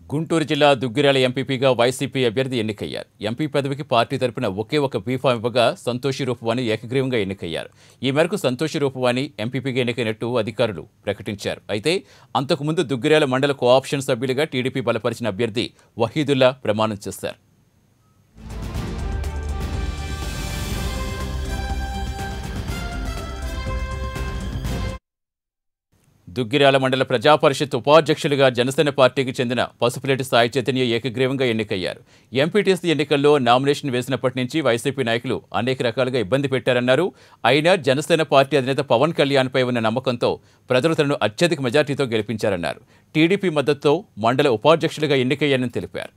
గుంటూరు జిల్లా దుగ్గిరాల ఎంపీపీగా వైసీపీ అభ్యర్థి ఎన్నికయ్యారు ఎంపీ పదవికి పార్టీ తరపున ఒకే ఒక బీఫామ్ ఇవ్వగా సంతోషి రూపవాణి ఏకగ్రీవంగా ఎన్నికయ్యారు ఈ మేరకు సంతోషి రూపవాణి ఎంపీపీగా ఎన్నికైనట్టు అధికారులు ప్రకటించారు అయితే అంతకుముందు దుగ్గిరాల మండల కోఆప్షన్ సభ్యులుగా టీడీపీ బలపరిచిన అభ్యర్థి వహీదుల్లా ప్రమాణం చేశారు దుగ్గిరాల మండల ప్రజా పరిషత్ ఉపాధ్యక్షులుగా జనసేన పార్టీకి చెందిన పసుపులేటి సాయి చైతన్య ఏకగ్రీవంగా ఎన్నికయ్యారు ఎంపీటీసీ ఎన్నికల్లో నామినేషన్ వేసినప్పటి నుంచి వైసీపీ నాయకులు అనేక రకాలుగా ఇబ్బంది పెట్టారన్నారు అయినా జనసేన పార్టీ అధినేత పవన్ కళ్యాణ్పై ఉన్న నమ్మకంతో ప్రజలు తనను అత్యధిక మెజార్టీతో గెలిపించారన్నారు టీడీపీ మద్దతుతో మండల ఉపాధ్యక్షులుగా ఎన్నికయ్యారని తెలిపారు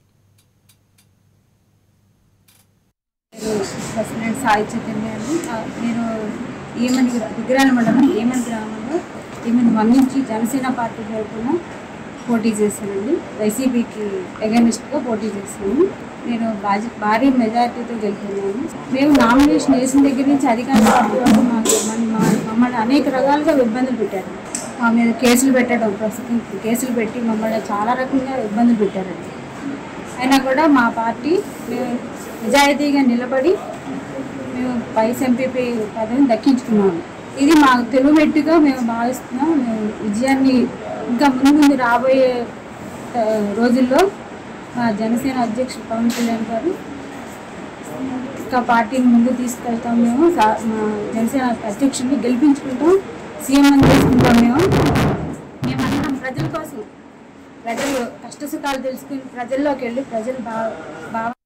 ప్రెసిడెంట్ సాయి చైతన్య అండి ఆ, నేను ఏమని విగ్రహాల మండలం ఏమని గ్రామంలో ఏమని వన్ నుంచి జనసేన పార్టీ తరఫున పోటీ చేశానండి వైసీపీకి ఎగనిస్ట్గా పోటీ చేశాను నేను బాజీ భారీ మెజార్టీతో గెలిపినాను మేము నామినేషన్ వేసిన దగ్గర నుంచి అధికార పార్టీ వాళ్ళు మాకు మన- మా- మమ్మల్ని అనేక రకాలుగా ఇబ్బందులు పెట్టారు మా మీద కేసులు పెట్టడం ప్రస్తుతం కేసులు పెట్టి మమ్మల్ని చాలా రకంగా ఇబ్బందులు పెట్టారండి అయినా కూడా మా పార్టీ మేము నిజాయితీగా నిలబడి మేము వైస్ ఎంపీపీ పదవిని దక్కించుకున్నాము ఇది మాకు తెలుగుమెట్టుగా మేము భావిస్తున్నాం మేము విజయాన్ని ఇంకా ముందు ముందు రాబోయే ఆ, రోజుల్లో మా జనసేన అధ్యక్షుడు పవన్ కళ్యాణ్ గారు ఇంకా పార్టీని ముందు తీసుకెళ్తాం మేము సా- మా జనసేన అధ్యక్షుడిని గెలిపించుకుంటాం సీఎం అని చేసుకుంటాం మేము మేమందరం ప్రజల కోసం ప్రజలు కష్ట సుఖాలు తెలుసుకుని ప్రజల్లోకి వెళ్ళి ప్రజలు బా బాగా